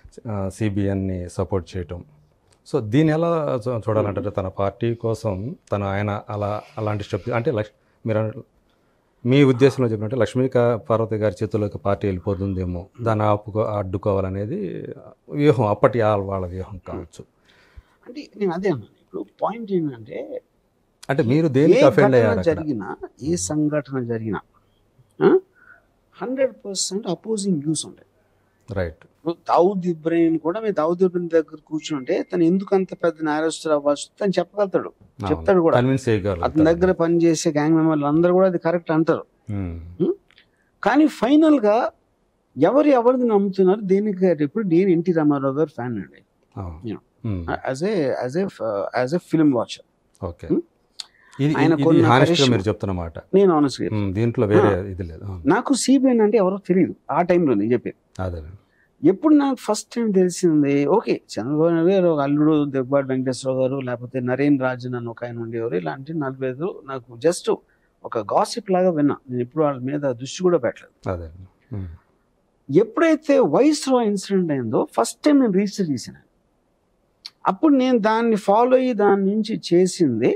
సిబిఎన్ని support చేయటం so దీన్ని ఎలా చూ- చూడాలంటారు తన పార్టీ కోసం తను ఆయన అలా అలాంటి స్టెప్ అంటే లక్ష్ మీరు అన్న- మీ ఉద్దేశంలో చెప్పినట్టే లక్ష్మీ కా- పార్వతి గారి చేతుల్లోకి పార్టీ వెళ్ళిపోతుందేమో దాన్ని ఆపుకో అడ్డుకోవాలనేది వ్యూహం అప్పటి ఆ- వాళ్ళ వ్యూహం కావచ్చు అంటే నేను అదే అన్నాను ఇప్పుడు పాయింట్ ఏంటంటే అంటే మీరు ఏ దేనికి అఫెండ్ ఘటన అయ్యారు అక్కడ జరిగినా ఏ సంఘటన జరిగినా హండ్రెడ్ పర్సెంట్ అపోజింగ్ వ్యూస్ ఉంటాయి రైట్ ఇప్పుడు దావుద్ ఇబ్రాహిం కూడా మీరు దావుద్ ఇబ్రాహిం దగ్గర కూర్చుంటే తను ఎందుకు అంత పెద్ద నేరస్తుడు అవ్వచ్చు తను చెప్పగలుగుతాడు చెప్తాడు కూడా కన్విన్స్ చేయగలరు అతని దగ్గర పనిచేసే గ్యాంగ్ మెంబర్లు అందరూ కూడా అది కరెక్ట్ అంటారు ఉమ్. కానీ ఫైనల్ గా ఎవరు ఎవరిని నమ్ముతున్నారు దేనికి ఇప్పుడు నేను ఎన్టీ రామారావు గారు ఫ్యాన్ అండి అవును. Yeah. Um. As a as a as a film watcher okay um. ఇది ఆయన ఇది కొన్న హానెస్ట్ గా కరిష్మా. మీరు చెప్తున్నమాట నేను ఆనెస్ట్గా ఉమ్, దీంట్లో వేరే ఇది లేదు అవును. నాకు సిబిఎన్ అంటే ఎవరో తెలియదు ఆ టైంలో నేను చెప్పేది అదే ఎప్పుడు నాకు ఫస్ట్ టైం తెలిసింది ఓకే చంద్రబాబు నాయుడు గారు ఒక అల్లుడు దెబ్బాటి వెంకటేశ్వరరావు గారు లేకపోతే నరేన్ రాజన్ అని ఒక ఆయన ఉండేవారు ఇలాంటి నలభై ఐదు నాకు జస్ట్ ఒక గాసిప్ లాగా విన్నా నేను ఎప్పుడు వాళ్ళ మీద దృష్టి కూడా పెట్టలేదు అదే ఉమ్. ఎప్పుడైతే వైస్ రా ఇన్సిడెంట్ అయిందో ఫస్ట్ టైం నేను రిజిస్టర్ చేశాను అప్పుడు నేను దాన్ని ఫాలో అయ్యి దాని నుంచి చేసింది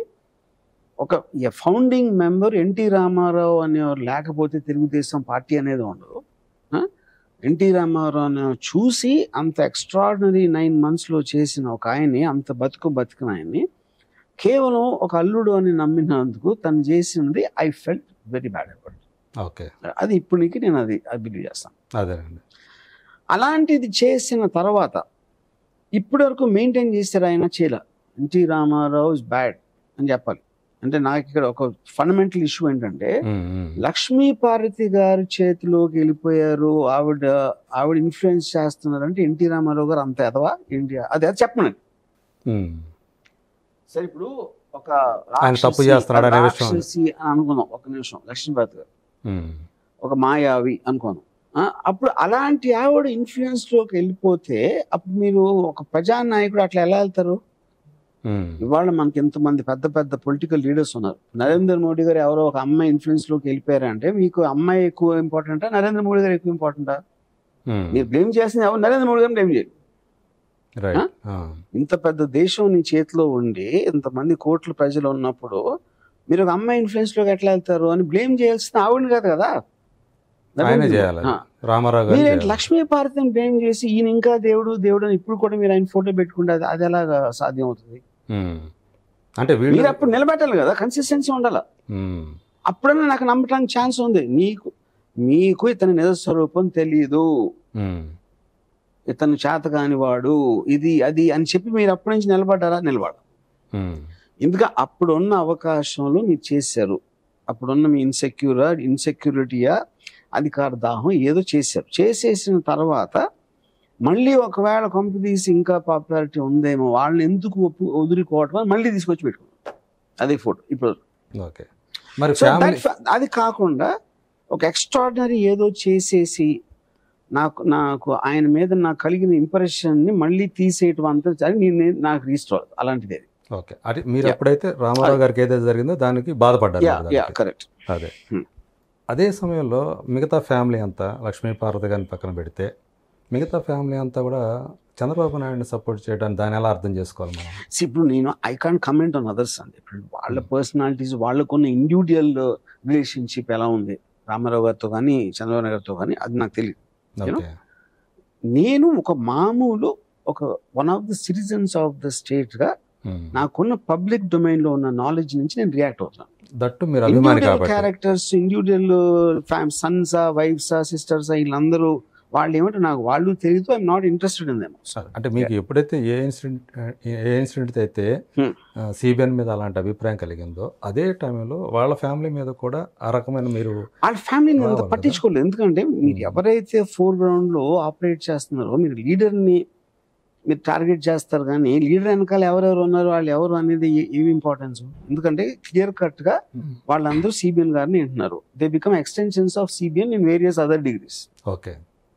ఒక ఫౌండింగ్ మెంబర్ ఎన్టీ రామారావు అనేవారు లేకపోతే తెలుగుదేశం పార్టీ అనేది ఉండదు ఎన్టీ రామారావు అనే చూసి అంత ఎక్స్ట్రాడినరీ నైన్ మంత్స్లో చేసిన ఒక ఆయన్ని అంత బతుకు బతికిన ఆయన్ని కేవలం ఒక అల్లుడు అని నమ్మినందుకు తను చేసింది I felt very bad about okay అది ఇప్పటికి నేను అది బిలీవ్ చేస్తాను అదేనండి అలాంటిది చేసిన తర్వాత ఇప్పటి వరకు మెయింటైన్ చేశారు ఆయన చేయలే ఎన్టీ రామారావు ఇస్ బ్యాడ్ అని చెప్పాలి అంటే నాకు ఇక్కడ ఒక ఫండమెంటల్ ఇష్యూ ఏంటంటే ఉమ్, ఉమ్. లక్ష్మీ పార్వతి గారి చేతిలోకి వెళ్ళిపోయారు ఆవిడ ఆవిడ ఇన్ఫ్లుయెన్స్ చేస్తున్నారు అంటే ఎన్టీ రామారావు గారు అంత ఎదవా ఏంటి అది అది చెప్పనండి ఉమ్. సరే ఇప్పుడు ఒక ఆయన తప్పు రాక్షసి- చేస్తున్నాడు అనే విషయం. రాక్షసి అని అనుకుందాం ఒక నిమిషం లక్ష్మీపార్వతి గారు ఉమ్. ఒక మాయావి అనుకోను ఆ, అప్పుడు అలాంటి ఆవిడ ఇన్ఫ్లుయెన్స్ లోకి వెళ్ళిపోతే అప్పుడు మీరు ఒక ప్రజానాయకుడు అట్లా ఎలా వెళ్తారు ఉమ్. ఇవాళ మనకి ఎంతమంది పెద్ద పెద్ద పొలిటికల్ లీడర్స్ ఉన్నారు నరేంద్ర మోడీ గారు ఎవరో ఒక అమ్మాయి ఇన్ఫ్లుయెన్స్ లోకి వెళ్ళిపోయారంటే మీకు అమ్మాయి ఎక్కువ ఇంపార్టెంటా నరేంద్ర మోడీ గారు ఎక్కువ ఇంపార్టెంటా ఉమ్. మీరు బ్లేమ్ చేసింది ఎవరు నరేంద్ర మోడీ గారిని బ్లేమ్ చేయరు రైట్ ఆ. ఇంత పెద్ద దేశం నీ చేతిలో ఉండి ఇంతమంది కోట్ల ప్రజలు ఉన్నప్పుడు మీరు ఒక అమ్మాయి ఇన్ఫ్లుయెన్స్ లోకి ఎట్లా వెళ్తారు అని బ్లేమ్ చేయాల్సిన ఆవిడని కాదు కదా ఆయనే చేయాలి ఆ. రామారావు గారు మీరేంటి చేయాలి. లక్ష్మీ పార్వతిని బ్లేమ్ చేసి ఈయన ఇంకా దేవుడు దేవుడు అని ఇప్పుడు కూడా మీరు ఆయన ఫోటో పెట్టుకుంటే అది అది ఎలాగా సాధ్యం అవుతుంది ఉమ్. అంటే వీళ్ళు మీరు అప్పుడు నిలబెట్టాలి కదా కన్సిస్టెన్సీ ఉండాలి ఉమ్. అప్పుడన్నా నాకు నమ్మటానికి ఛాన్స్ ఉంది నీకు మీకు ఇతని నిజ స్వరూపం తెలియదు ఉమ్. ఇతను చేత కానివాడు ఇది అది అని చెప్పి మీరు అప్పటి నుంచి నిలబడ్డారా నిలబడ ఉమ్. ఎందుకంటే అప్పుడున్న అవకాశంలో మీరు చేశారు అప్పుడున్న మీ ఇన్సెక్యూరా ఇన్సెక్యూరిటీయా అధికార దాహం ఏదో చేశారు చేసేసిన తర్వాత మళ్ళీ ఒకవేళ కొంప తీసి ఇంకా పాపులారిటీ ఉందేమో వాళ్ళని ఎందుకు ఒప్పు వదులుకోవటం అని మళ్ళీ తీసుకొచ్చి పెట్టుకున్నాం అదే ఫోటో ఇప్పుడు ఓకే మరి సో ఫ్యామిలీ దట్ అది కాకుండా ఒక ఎక్స్ట్రాడినరీ ఏదో చేసేసి నాకు నాకు ఆయన మీద నాకు కలిగిన ఇంప్రెషన్ ని మళ్ళీ తీసేయటం అంతా సరే నేను నాకు రీస్టోర్ అలాంటిది ఓకే అది మీరు Yeah. అప్పుడైతే రామారావు గారికి ఏదైతే జరిగిందో దానికి బాధపడ్డారు యా మీరు యా దానికి. కరెక్ట్ అదే Hmm. అదే సమయంలో మిగతా ఫ్యామిలీ అంతా లక్ష్మీ పార్వతి గారిని పక్కన పెడితే మిగతా ఫ్యామిలీ అంతా కూడా చంద్రబాబు నాయుడిని సపోర్ట్ చేయడానికి దాన్ని ఎలా అర్థం చేసుకోవాలి మనం ఇప్పుడు నేను I can comment on others అండి ఇప్పుడు వాళ్ళ పర్సనాలిటీస్ వాళ్ళకున్న ఇండివిజువల్ రిలేషన్షిప్ ఎలా ఉంది రామారావు గారితో కానీ చంద్రబాబు నాయుడు గారితో కానీ అది నాకు తెలియదు You know? ఓకే నేను ఒక మామూలు ఒక one of the citizens of the state గా నాకున్న పబ్లిక్ డొమైన్ లో ఉన్న నాలెడ్జ్ నుంచి నేను రియాక్ట్ అవుతున్నాను దట్టు మీరు అభిమాని ఇండివిజువల్ కాబట్టి క్యారెక్టర్స్ ఇండివిజువల్ ఫ్యామ్ సన్సా వైఫ్సా సిస్టర్సా వీళ్ళందరూ వాళ్ళు ఏమంటే నాకు వాళ్ళు తెలియదు I'm not interested in them అంటే మీకు ఎప్పుడైతే ఏ ఇన్సిడెంట్ ఏ ఇన్సిడెంట్ అయితే Hmm. సిబిఎన్ మీద అలాంటి అభిప్రాయం కలిగిందో అదే టైంలో వాళ్ళ ఫ్యామిలీ మీద కూడా ఆ రకమైన మీరు వాళ్ళ ఫ్యామిలీని అంత రావాలి పట్టించుకోలేదు ఎందుకంటే మీరు Hmm. ఎవరైతే ఫోర్ గ్రౌండ్ లో ఆపరేట్ చేస్తున్నారో మీరు లీడర్ని మీరు టార్గెట్ చేస్తారు కానీ లీడర్ వెనకాల ఎవరెవరు ఉన్నారు వాళ్ళు ఎవరు అనేది ఏ- ఏమి ఇంపార్టెన్స్ ఎందుకంటే క్లియర్ కట్ గా వాళ్ళందరూ సిబిఎన్ గారిని వింటున్నారు they become extensions of CBN in various other degrees okay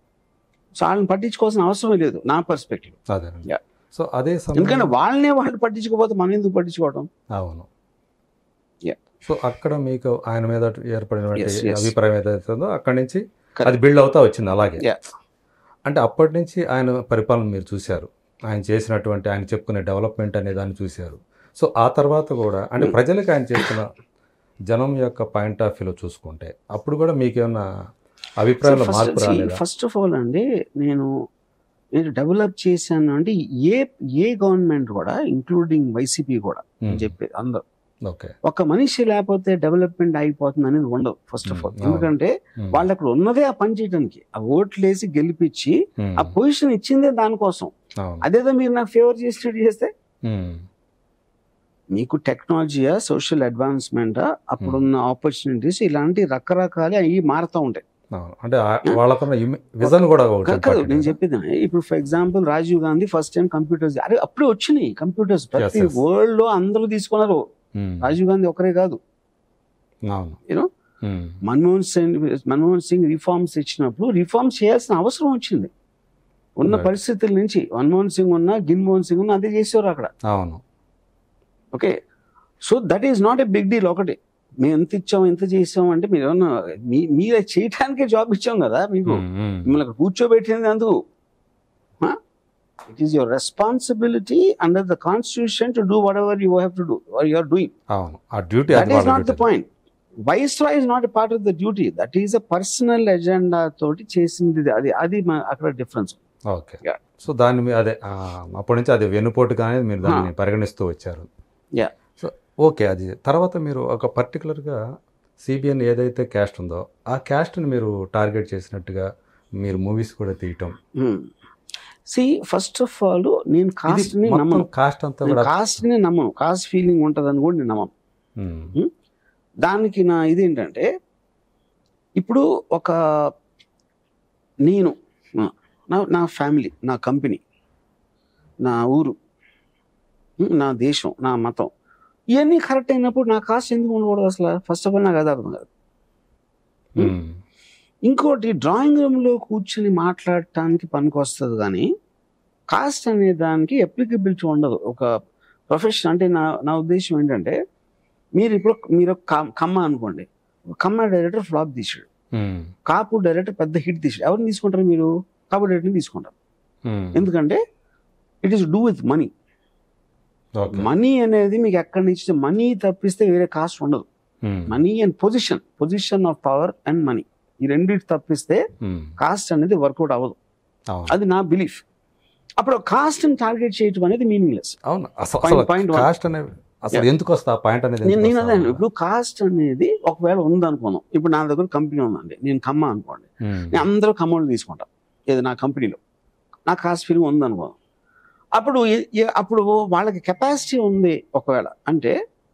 so వాళ్ళని పట్టించుకోవాల్సిన అవసరం లేదు నా పర్స్పెక్టివ్ అదే Yeah. సో అదే ఎందుకంటే సమయం వాళ్ళనే వాళ్ళు పట్టించుకోకపోతే మనం ఎందుకు పట్టించుకోవడం అవును Yeah. సో అక్కడ మీకు ఆయన మీద ఏర్పడిన Yes, yes. అభిప్రాయం ఏదైతే ఉందో అక్కడి నుంచి Correct. అది బిల్డ్ అవుతా వచ్చింది అలాగే Yeah. అంటే అప్పటి నుంచి ఆయన పరిపాలన మీరు చూశారు ఆయన చేసినటువంటి ఆయన చెప్పుకునే డెవలప్మెంట్ అనే దాన్ని చూశారు సో ఆ తర్వాత కూడా అంటే ప్రజలకు ఆయన చేస్తున్న జనం యొక్క పాయింట్ ఆఫ్ వ్యూలో చూసుకుంటే అప్పుడు కూడా మీకేమన్నా అభిప్రాయంలో మార్పు రాలేదా ఫస్ట్ ఆఫ్ ఆల్ అండి నేను నేను డెవలప్ చేశాను అంటే ఏ ఏ గవర్నమెంట్ కూడా ఇంక్లూడింగ్ వైసీపీ కూడా ఉమ్, చెప్పి అందరూ ఓకే ఒక మనిషి లేకపోతే డెవలప్మెంట్ అయిపోతుంది అనేది ఉండదు ఫస్ట్ ఆఫ్ ఆల్ Hmm. ఎందుకంటే ఉమ్, వాళ్ళు అక్కడ ఉన్నదే ఆ పని చేయడానికి ఆ ఓట్లేసి గెలిపించి ఉమ్, ఆ పొజిషన్ ఇచ్చిందే దానికోసం అవును అదేదో మీరు నాకు ఫేవర్ చేసినట్టు చేస్తే ఉమ్, మీకు టెక్నాలజీయా సోషల్ అడ్వాన్స్మెంటా అప్పుడున్న ఆపర్చునిటీస్ ఇలాంటి రకరకాలు అవి మారుతూ ఉంటాయి అవును అంటే ఆ- వాళ్ళకున్న విజన్ కూడా ఒకటి కా- కాదు important నేను కదా. చెప్పేది ఇప్పుడు for example Rajiv Gandhi first time computers అరే అప్పుడే వచ్చినాయి కంప్యూటర్స్ ప్రతి yes. వరల్డ్ లో అందరూ తీసుకున్నారు ఉమ్, రాజీవ్ గాంధీ ఒకరే కాదు అవును you know um, Manmohan Singh Manmohan Singh reforms ఇచ్చినప్పుడు రిఫార్మ్స్ చేయాల్సిన అవసరం వచ్చింది ఉన్న Right. పరిస్థితుల నుంచి మన్మోహన్ సింగ్ ఉన్నా గిన్మోహన్ సింగ్ ఉన్నా అదే చేసేవారు అక్కడ అవును okay so that is not a big deal ఒకటి మేము ఎంత ఇచ్చాం ఎంత చేసాం అంటే మీరు ఏమన్నా మీ మీరు చేయటానికే జాబ్ ఇచ్చాం కదా మీకు ఉమ్, ఉమ్, మిమ్మల్ని అక్కడ కూర్చోబెట్టింది అందుకు it is your responsibility under the constitution to do whatever you have to do you are doing అవును ఆ డ్యూటీ దట్ అది ఈస్ వాళ్ళ not the duty. Point viceroy is not a part of the duty that is a personal agenda తోటి చేసింది ఇది. అది అది మా- అక్కడ డిఫరెన్స్ ఓకే Yeah. సో దాన్ని మీ- అదే ఆ, అప్పటి నుంచి అది వెన్నుపోటు కానీ మీరు దాన్ని పరిగణిస్తూ వచ్చారు Yeah. సో ఓకే అది తర్వాత మీరు ఒక పర్టికులర్గా సిబిఎన్ ఏదైతే క్యాస్ట్ ఉందో ఆ క్యాస్ట్ని మీరు టార్గెట్ చేసినట్టుగా మీరు మూవీస్ కూడా తీయటం సి ఫస్ట్ ఆఫ్ ఆల్ నేను కాస్ట్ ని మొత్తం నమ్మను కాస్ట్ అంతా నేను కూడా కాస్ట్ ని నమ్మను కాస్ట్ ఫీలింగ్ ఉంటుందని కూడా నేను నమ్మను ఉమ్, దానికి నా ఇదేంటంటే ఇప్పుడు ఒక నేను నా నా ఫ్యామిలీ నా కంపెనీ నా ఊరు ఉం, నా దేశం నా మతం ఇవన్నీ కరెక్ట్ అయినప్పుడు నా కాస్ట్ ఎందుకు ఉండకూడదు అసలు ఫస్ట్ ఆఫ్ ఆల్ నాకు అది అర్థం కాదు ఉమ్, ఇంకోటి డ్రాయింగ్ రూమ్లో కూర్చుని మాట్లాడటానికి పనికి వస్తుంది కానీ కాస్ట్ అనే దానికి అప్లికబిలిటీ ఉండదు ఒక ప్రొఫెషన్ అంటే నా నా ఉద్దేశం ఏంటంటే మీరు ఇప్పుడు మీరు ఒక కమ్- కమ్మ అనుకోండి ఒక కమ్మ డైరెక్టర్ ఫ్లాప్ తీసాడు ఉమ్, కాపు డైరెక్టర్ పెద్ద హిట్ తీసాడు ఎవరిని తీసుకుంటారు మీరు కాపు డైరెక్టర్ని తీసుకుంటారు ఉమ్, ఎందుకంటే it is do with money okay money అనేది మీకు ఎక్కడి నుంచి మనీ తప్పిస్తే వేరే కాస్ట్ ఉండదు um, money and position position of power and money ఈ రెండింటి తప్పిస్తే ఉమ్, కాస్ట్ అనేది వర్కౌట్ అవ్వదు అవును అది నా బిలీఫ్ అప్పుడు కాస్ట్ ని టార్గెట్ చేయటం అనేది మీనింగ్లెస్ అవును అసలు Point- అసలు point one. కాస్ట్ అనేది అసలు ఎందుకు వస్తా పాయింట్ అనేది నేను ఎందుకు నేను అదే వస్తా? అండి. ఇప్పుడు కాస్ట్ అనేది ఒకవేళ ఉందనుకోను ఇప్పుడు నా దగ్గర కంపెనీ ఉందండి నేను కమ్మ అనుకోండి ఉమ్, నేను అందరూ కమ్మోళ్ళు తీసుకుంటాను ఏది నా కంపెనీలో నా కాస్ట్ ఫీలింగ్ ఉందనుకోను అప్పుడు ఏ- ఏ- అప్పుడు వాళ్ళకి కెపాసిటీ ఉంది ఒకవేళ అంటే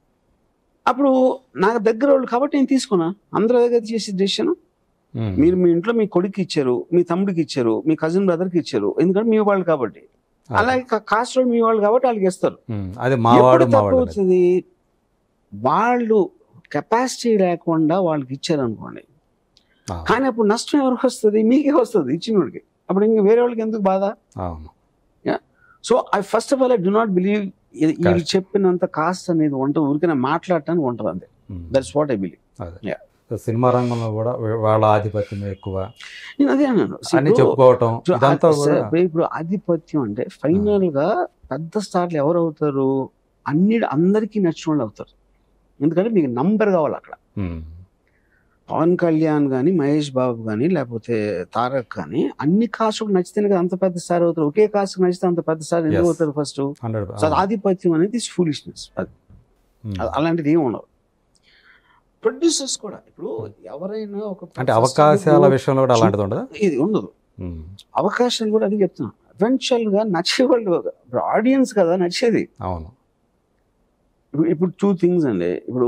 అప్పుడు నాకు దగ్గర వాళ్ళు కాబట్టి నేను తీసుకున్నా అందరూ దగ్గర చేసే డెసిషన్ ఉమ్, మీరు మీ ఇంట్లో మీ కొడుకు ఇచ్చారు మీ తమ్ముడికి ఇచ్చారు మీ కజిన్ బ్రదర్కి ఇచ్చారు ఎందుకంటే మీ వాళ్ళు కాబట్టి ఓకే. అలాగే కాస్ట్ వాళ్ళు మీ వాళ్ళు కాబట్టి వాళ్ళకి ఇస్తారు ఉమ్, అది మావాడు ఎప్పుడు తప్పు మావాడు అనేది. అవుతుంది వాళ్ళు కెపాసిటీ లేకుండా వాళ్ళకి ఇచ్చారు అనుకోండి ఆ, కానీ అప్పుడు నష్టం ఎవరికి వస్తుంది మీకే వస్తుంది ఇచ్చినోడికి అప్పుడు ఇంక వేరే వాళ్ళకి ఎందుకు బాధ అవును so I first of all I do not believe వీళ్ళు Caste. చెప్పినంత కాస్ట్ అనేది ఉంటుంది ఊరికే మాట్లాడటానికి ఉంటుంది అంతే um, that's what I believe అదే Yeah. సో సినిమా రంగంలో కూడా వా- వాళ్ళ ఆధిపత్యం ఎక్కువ నేను అదే అన్నాను See, అని ఇప్పుడు- చెప్పుకోవటం ఇప్పుడు ఇదంతా ఆ- కూడా ఇప్పుడు ఇప్పుడు ఆధిపత్యం అంటే ఫైనల్ గా పెద్ద స్టార్లు ఎవరు అవుతారు అన్ని అందరికీ నచ్చిన వాళ్ళు అవుతారు ఎందుకంటే మీకు నంబర్ కావాలి అక్కడ ఉమ్, పవన్ కళ్యాణ్ కానీ మహేష్ బాబు కానీ లేకపోతే తారక్ కానీ అన్ని కాస్టులకు నచ్చితేనే కదా అంత పెద్ద స్టార్ అవుతారు ఒకే కాస్ట్ నచ్చితే అంత పెద్ద స్టార్ ఎందుకు Yes. అవుతారు ఫస్ట్ హండ్రెడ్ సో అది ఆధిపత్యం అనేది ఫూలిష్నెస్ అది అది అలాంటిది ఏమి ఉండదు ప్రొడ్యూసర్స్ కూడా ఇప్పుడు ఎవరైనా ఒక అంటే first అవకాశాల ఇప్పుడు విషయంలో కూడా అలాంటిది ఉండదా ఇది ఉండదు ఉమ్, అవకాశాలు కూడా అది చెప్తున్నా ఎవెన్చువల్ గా నచ్చేవాళ్ళు ఇప్పుడు ఆడియన్స్ కదా నచ్చేది అవును ఇప్పుడు ఇప్పుడు టూ థింగ్స్ అండి ఇప్పుడు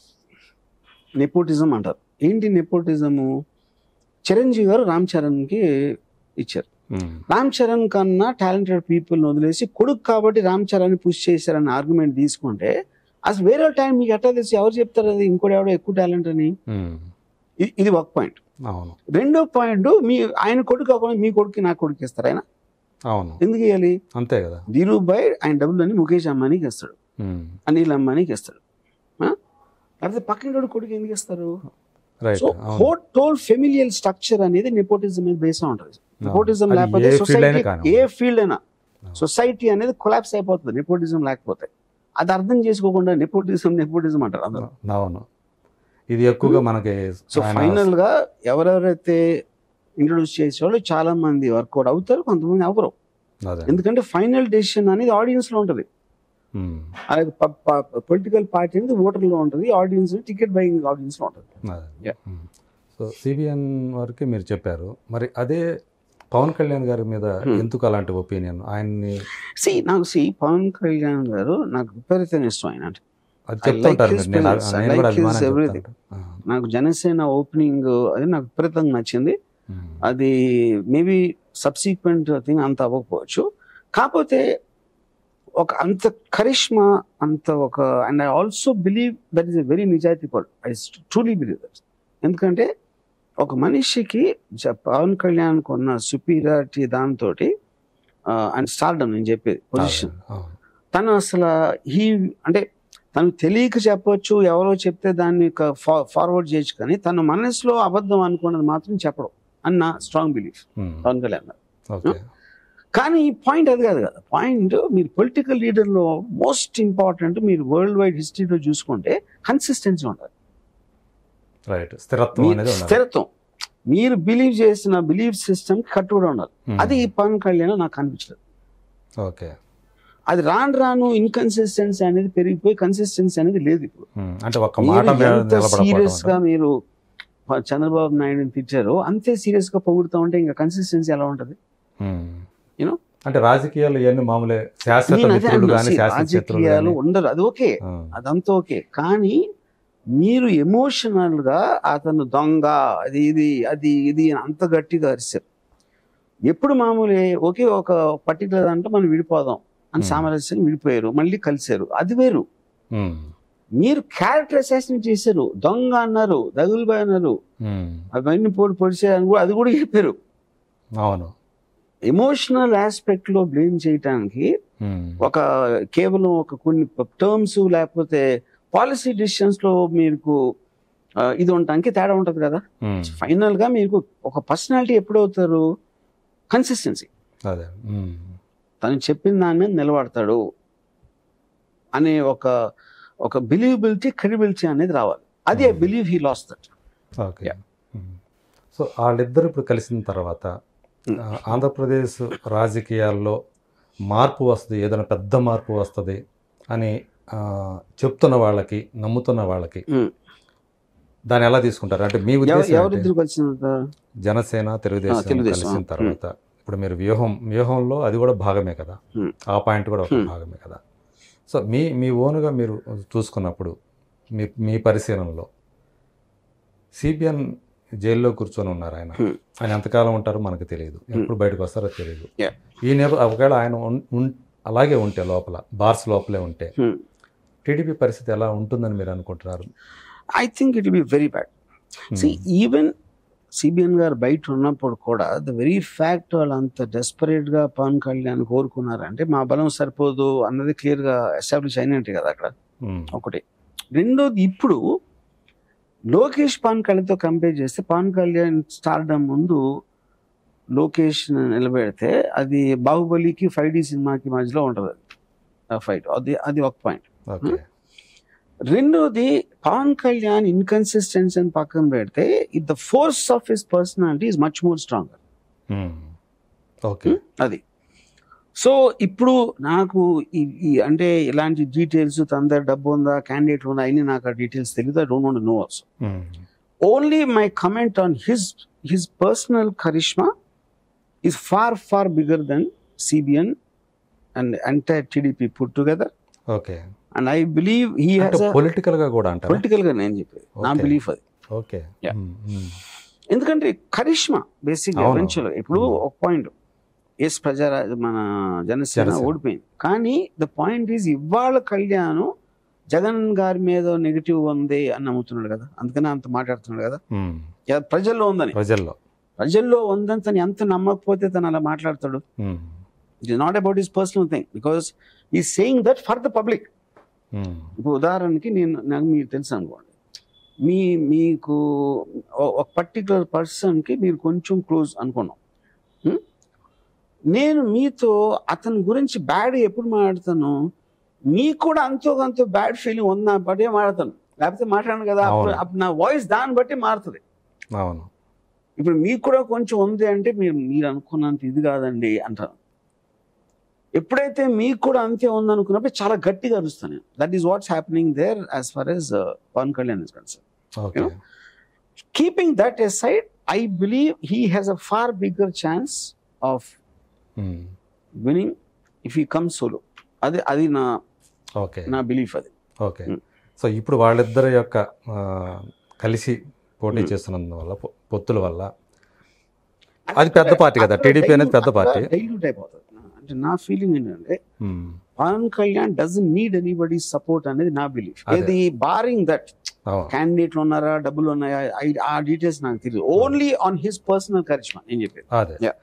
నెపోటిజం అంటారు ఏంటి నెపోటిజము చిరంజీవి గారు రామ్ చరణ్కి ఇచ్చారు ఉమ్, రామ్ చరణ్ కన్నా టాలెంటెడ్ పీపుల్ని వదిలేసి కొడుకు కాబట్టి రామ్ చరణ్ పుష్ చేశారని ఆర్గ్యుమెంట్ తీసుకుంటే అసలు వేరే టైం మీకు ఎట్లా తెలిసి ఎవరు చెప్తారు అది ఇంకోటి ఎవడో ఎక్కువ టాలెంట్ అని ఉమ్, ఇ- ఇది ఒక పాయింట్ అవును రెండో పాయింట్ మీ ఆయన కొడుకు కాకుండా మీ కొడుకు నా కొడుకు ఇస్తారు ఆయన అవును ఎందుకు ఇవ్వాలి అంతే కదా ధీరుభాయ్ ఆయన డబ్బులు అని ముఖేష్ అంబానీకి ఇస్తాడు ఉమ్, అనిల్ అంబానీకి ఇస్తాడు ఆ? లేకపోతే పక్కన కొడుకు ఎందుకు ఇస్తారు రైట్ సో అవును హోల్ టోల్ ఫెమిలియల్ స్ట్రక్చర్ అనేది నెపోటిజం మీద బేస్ ఉంటుంది నెపోటిజం అది లేకపోతే ఏ field సొసైటీ అయినా కానివ్వండి. ఏ ఫీల్డ్ అయినా అవును. సొసైటీ అనేది కొలాప్స్ అయిపోతుంది నెపోటిజం లేకపోతే అది అర్థం చేసుకోకుండా నెపోటిజం నెపోటిజం అంటారు అందరూ అవును ఇది ఎక్కువగా మనకి సో ఆయన- ఫైనల్ గా ఎవరెవరైతే ఇంట్రొడ్యూస్ చేసేవాళ్ళు చాలా మంది వర్కౌట్ అవుతారు కొంతమంది అవ్వరు అదే ఎందుకంటే ఫైనల్ డెసిషన్ అనేది ఆడియన్స్ లో ఉంటుంది ఉమ్, అలాగే పొలిటికల్ పార్టీ అనేది ఓటర్ లో ఉంటుంది ఆడియన్స్ టికెట్ బయింగ్ ఆడియన్స్ లో ఉంటుంది అదే Yeah. ఉమ్. సో సిబిఎన్ వరకు మీరు చెప్పారు మరి అదే పవన్ కళ్యాణ్ గారి మీద Hmm. ఎందుకు అలాంటి ఒపీనియన్ ఆయన్ని సి నాకు సి పవన్ కళ్యాణ్ గారు నాకు విపరీతం ఇష్టం ఆయన అంటే అది I చెప్తుంటారు like his మీరు. నేను presence. I నేను కూడా like his అభిమానం everything. చెప్తాను. ఆ, నాకు జనసేన ఓపెనింగ్ అది నాకు విపరీతంగా నచ్చింది ఉమ్, అది మేబీ సబ్సిక్వెంట్ థింగ్ అంత అవ్వకపోవచ్చు కాకపోతే ఒక అంత కరిష్మా అంత ఒక and I also believe that is a very నిజాయితీ పర్ ఐ ట్రూలీ బిలీవ్ దట్ ఎందుకంటే ఒక మనిషికి జ- పవన్ కళ్యాణ్ ఉన్న సుపీరియారిటీ దాంతో అండ్ స్టార్డమ్ నేను చెప్పేది పొజిషన్ అవును. తను అసలు హీ అంటే తను తెలియక చెప్పొచ్చు ఎవరో చెప్తే దాన్ని ఫార్వర్డ్ చేయొచ్చు కానీ తన మనసులో అబద్ధం అనుకున్నది మాత్రం చెప్పడం అన్న strong belief um, Pawan Kalyan గారు. ఓకే కానీ ఈ పాయింట్ అది కాదు కదా పాయింట్ మీరు పొలిటికల్ లీడర్లో మోస్ట్ ఇంపార్టెంట్ మీరు వరల్డ్ వైడ్ హిస్టరీలో చూసుకుంటే కన్సిస్టెన్సీ ఉండాలి రైట్ స్థిరత్వం మీ అనేది ఉండాలి స్థిరత్వం మీరు బిలీవ్ చేసిన బిలీవ్ సిస్టమ్ కట్టుబడి ఉండాలి ఉమ్, అది ఈ పవన్ కళ్యాణ్ నాకు అనిపించలేదు ఓకే అది రాను రాను ఇన్కన్సిస్టెన్సీ అనేది పెరిగిపోయి కన్సిస్టెన్సీ అనేది లేదు ఇప్పుడు ఉమ్, అంటే ఒక్క మాట మీద మీరు ఎంత నిలబడకపోవడం సీరియస్ గా అంటారు. మీరు ప- చంద్రబాబు నాయుడుని తిట్టారో అంతే సీరియస్ గా పొగుడుతూ ఉంటే ఇంకా కన్సిస్టెన్సీ ఎలా ఉంటది ఉమ్. You know? అంటే రాజకీయాలు ఇవన్నీ మామూలే శాశ్వత నేను అదే మిత్రులు అన్నా, కానీ see, శాశ్వత శత్రువులు రాజకీయాలు కానీ ఉండరు అది ఓకే అదంతా ఓకే కానీ మీరు ఎమోషనల్ గా అతను దొంగ అది ఇది అది ఇది అని అంత గట్టిగా అరిశారు ఎప్పుడు మామూలు ఒకే ఒక పర్టికులర్ దాంట్లో మనం విడిపోదాం అని Hmm. సామరస్యం విడిపోయారు మళ్ళీ కలిశారు అది వేరు ఉమ్, మీరు క్యారెక్టర్ అసాసినేట్ చేశారు దొంగ అన్నారు దగులుబాయ్ అన్నారు ఉమ్, అవన్నీ పొడి పొడిచాయని కూడా అది కూడా చెప్పారు అవును ఎమోషనల్ ఆస్పెక్ట్ లో బ్లేమ్ చేయటానికి ఉమ్, ఒక కేవలం ఒక కొన్ని టర్మ్స్ లేకపోతే పాలసీ డిసిషన్స్ లో మీకు ఆ, ఇది ఉండటానికి తేడా ఉంటది కదా ఉమ్, ఫైనల్ గా మీకు ఒక పర్సనాలిటీ ఎప్పుడవుతారు కన్సిస్టెన్సీ అదే ఉమ్, తను చెప్పిన దాని మీద నిలబడతాడు అనే ఒక ఒక బిలీవబిలిటీ క్రెడిబిలిటీ అనేది రావాలి అది I Hmm. Believe he lost that okay Yeah. Um. So వాళ్ళిద్దరు ఇప్పుడు కలిసిన తర్వాత ఉమ్. ఆ, ఆంధ్రప్రదేశ్ రాజకీయాల్లో మార్పు వస్తుంది ఏదైనా పెద్ద మార్పు వస్తుంది అని ఆ, చెప్తున్న వాళ్ళకి నమ్ముతున్న వాళ్ళకి ఉమ్. దాన్ని ఎలా తీసుకుంటారు అంటే మీ ఎవ- ఉద్దేశం ఏంటి? ఎవరిద్దరు కలిసినంత జనసేన తెలుగుదేశం తెలుగుదేశం, కలిసిన ఆ, తర్వాత ఇప్పుడు మీరు వ్యూహం వ్యూహంలో అది కూడా భాగమే కదా Hmm. ఆ పాయింట్ కూడా ఒక Hmm. భాగమే కదా సో మీ మీ ఓన్గా మీరు చూసుకున్నప్పుడు మీ మీ పరిశీలనలో సిబిఎన్ జైల్లో కూర్చొని ఉన్నారు ఆయన Hmm. ఆయన ఎంతకాలం ఉంటారో మనకు తెలియదు ఎప్పుడు బయటకు వస్తారో తెలియదు Yeah. ఈ నేప ఒకవేళ ఆయన ఉన్- ఉన్- అలాగే ఉంటే లోపల బార్స్ లోపలే ఉంటే Hmm. టీడీపీ పరిస్థితి ఎలా ఉంటుందని మీరు అనుకుంటున్నారు I think it be very bad Hmm. See even CBN గారు బయట ఉన్నప్పుడు కూడా ద వెరీ ఫ్యాక్ట్ వాళ్ళు అంత డెస్పరేట్ గా పవన్ కళ్యాణ్ కోరుకున్నారంటే మా బలం సరిపోదు అన్నది క్లియర్ గా ఎస్టాబ్లిష్ అయినట్టే కదా అక్కడ Hmm. ఒకటి రెండోది ఇప్పుడు లోకేష్ పవన్ కళ్యాణ్తో కంపేర్ చేస్తే పవన్ కళ్యాణ్ స్టార్డమ్ ముందు లోకేష్ నిలబెడితే అది బాహుబలికి ఫైవ్ డి సినిమాకి మధ్యలో ఉంటుంది ఆ ఫైట్ అది అది ఒక పాయింట్ ఓకే రెండోది పవన్ కళ్యాణ్ ఇన్కన్సిస్టెన్సీ అని పక్కన పెడితే it the force of his personality is much more strong Hmm. Okay అది సో ఇప్పుడు నాకు ఈ- ఈ అంటే ఇలాంటి డీటెయిల్స్ తన దగ్గర డబ్బు ఉందా క్యాండిడేట్ ఉందా అన్ని నాకు ఆ డీటెయిల్స్ తెలియదు I don't want know also Hmm. Only my comment on his his personal charisma is far far bigger than CBN and entire TDP put together okay and I believe he అంటే has political గా కూడా అంటారు political గా నేను చెప్పేది నా Okay. Belief అది okay Yeah. Hmm. Hmm. ఎందుకంటే కరిష్మా బేసిక్ అవును. ఎవరెన్చువల్ ఇప్పుడు Hmm. ఒక పాయింట్ ఎస్ ప్రజా మన జనసేన జనసేన. ఓడిపోయింది కానీ ద పాయింట్ ఈజ్ ఇవాళ కళ్యాణ్ జగన్ గారి మీద నెగిటివ్ ఉంది అని నమ్ముతున్నాడు కదా అందుకనే అంత మాట్లాడుతున్నాడు కదా Hmm. ఎ- ప్రజల్లో ఉందని ప్రజల్లో ప్రజల్లో ఉందని తను ఎంత నమ్మకపోతే తను అలా మాట్లాడతాడు Hmm. It is not about his personal thing because he saying that for the public Hmm. ఇప్పుడు ఉదాహరణకి నేను నాకు మీకు తెలుసు అనుకోండి మీ మీకు ఒ- ఒక పర్టికులర్ పర్సన్కి మీరు కొంచెం క్లోజ్ అనుకున్నాం నేను మీతో అతని గురించి బ్యాడ్ ఎప్పుడు మాట్లాడతాను మీకు కూడా అంతో కొంత బ్యాడ్ ఫీలింగ్ ఉందా బట్టే మాట్లాడతాను లేకపోతే మాట్లాడను కదా అప్పుడు అవును. అప్పుడు నా వాయిస్ దాన్ని బట్టి మారుతుంది అవును ఇప్పుడు మీకు కూడా కొంచెం ఉంది అంటే మీరు మీరు అనుకున్నంత ఇది కాదండి అంటారు ఎప్పుడైతే మీకు కూడా అంతే ఉంది అనుకున్నప్పుడు చాలా గట్టిగా అరుస్తాను that is what's happening there as far as Pawan Kalyan is concern okay keeping that aside I believe he has a far bigger chance of um. Winning if he come solo అది అది నా ఓకే నా belief అది okay ఉమ్. So ఇప్పుడు వాళ్ళిద్దరి యొక్క ఆ, కలిసి పోటీ ఉమ్. చేస్తున్నందువల్ల పొ- పొత్తుల వల్ల అది పెద్ద పార్టీ కదా, TDP అనేది పెద్ద పార్టీ. డైల్యూట్ అయిపోతుంది అంటే నా ఫీలింగ్ ఏంటంటే um. Pawan Kalyan doesn't need anybody support అనేది నా బిలీఫ్ అదే. ఇది బారింగ్ దట్ అవును క్యాండిడేట్లు ఉన్నారా డబ్బులు ఉన్నాయా I- ఆ డీటెయిల్స్ నాకు తెలియదు only on his personal charisma నేను చెప్పేది అదే Yeah.